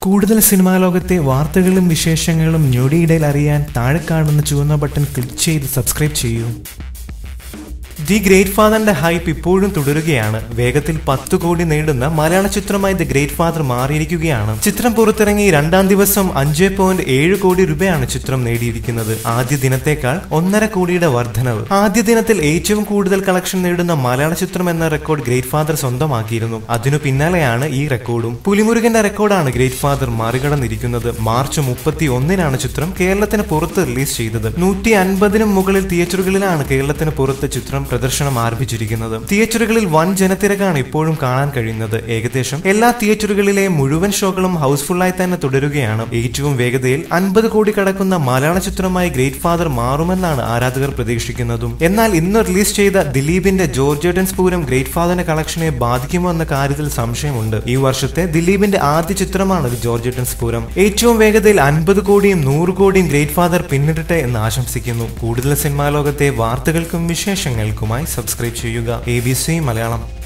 കൂടുതൽ സിനിമാ ലോകത്തെ വാർത്തകളും വിശേഷങ്ങളും ഞൊടിയിടയിൽ അറിയാൻ താഴെ കാണുന്ന ചുവന്ന ബട്ടൺ ക്ലിക്ക് ചെയ്ത് സബ്സ്ക്രൈബ് ചെയ്യൂ ദി ഗ്രേറ്റ് ഫാദറിന്റെ ഹൈപ്പ് ഇപ്പോഴും തുടരുകയാണ് വേഗത്തിൽ പത്ത് കോടി നേടുന്ന മലയാള ചിത്രമായി ദി ഗ്രേറ്റ് ഫാദർ മാറിയിരിക്കുകയാണ് ചിത്രം പുറത്തിറങ്ങി രണ്ടാം ദിവസം അഞ്ച് പോയിന്റ് ഏഴ് കോടി രൂപയാണ് ചിത്രം നേടിയിരിക്കുന്നത് ആദ്യ ദിനത്തേക്കാൾ ഒന്നര കോടിയുടെ വർധനവ് ആദ്യ ദിനത്തിൽ ഏറ്റവും കൂടുതൽ കളക്ഷൻ നേടുന്ന മലയാള ചിത്രം എന്ന റെക്കോർഡ് ഗ്രേറ്റ് ഫാദർ സ്വന്തമാക്കിയിരുന്നു അതിനു പിന്നാലെയാണ് ഈ റെക്കോർഡും പുലിമുരുകന്റെ റെക്കോർഡാണ് ഗ്രേറ്റ് ഫാദർ മറികടന്നിരിക്കുന്നത് മാർച്ച് മുപ്പത്തി ഒന്നിനാണ് ചിത്രം കേരളത്തിന് പുറത്ത് റിലീസ് ചെയ്തത് നൂറ്റി അൻപതിനും മുകളിൽ തിയേറ്ററുകളിലാണ് കേരളത്തിന് പുറത്ത് ചിത്രം പ്രദർശനം ആരംഭിച്ചിരിക്കുന്നത് തിയേറ്ററുകളിൽ വൻ ജനത്തിരക്കാണ് ഇപ്പോഴും കാണാൻ കഴിയുന്നത് ഏകദേശം എല്ലാ തിയേറ്ററുകളിലെ മുഴുവൻ ഷോകളും ഹൗസ്ഫുള്ളായി തന്നെ തുടരുകയാണ് ഏറ്റവും വേഗതയിൽ അൻപത് കോടി കടക്കുന്ന മലയാള ചിത്രമായി ഗ്രേറ്റ് ഫാദർ മാറുമെന്നാണ് ആരാധകർ പ്രതീക്ഷിക്കുന്നതും എന്നാൽ ഇന്ന് റിലീസ് ചെയ്ത ദിലീപിന്റെ ജോർജേട്ടൻസ് പൂരം ഗ്രേറ്റ് ഫാദറിന്റെ കളക്ഷനെ ബാധിക്കുമോ എന്ന കാര്യത്തിൽ സംശയമുണ്ട് ഈ വർഷത്തെ ദിലീപിന്റെ ആദ്യ ചിത്രമാണ് ജോർജേട്ടൻസ് പൂരം ഏറ്റവും വേഗതയിൽ അൻപത് കോടിയും നൂറ് കോടിയും ഗ്രേറ്റ് ഫാദർ പിന്നിടട്ടെ എന്ന് ആശംസിക്കുന്നു കൂടുതൽ സിനിമാ ലോകത്തെ വാർത്തകൾക്കും വിശേഷങ്ങൾക്കുമായി സബ്സ്ക്രൈബ് ചെയ്യുക എ ബി സി മലയാളം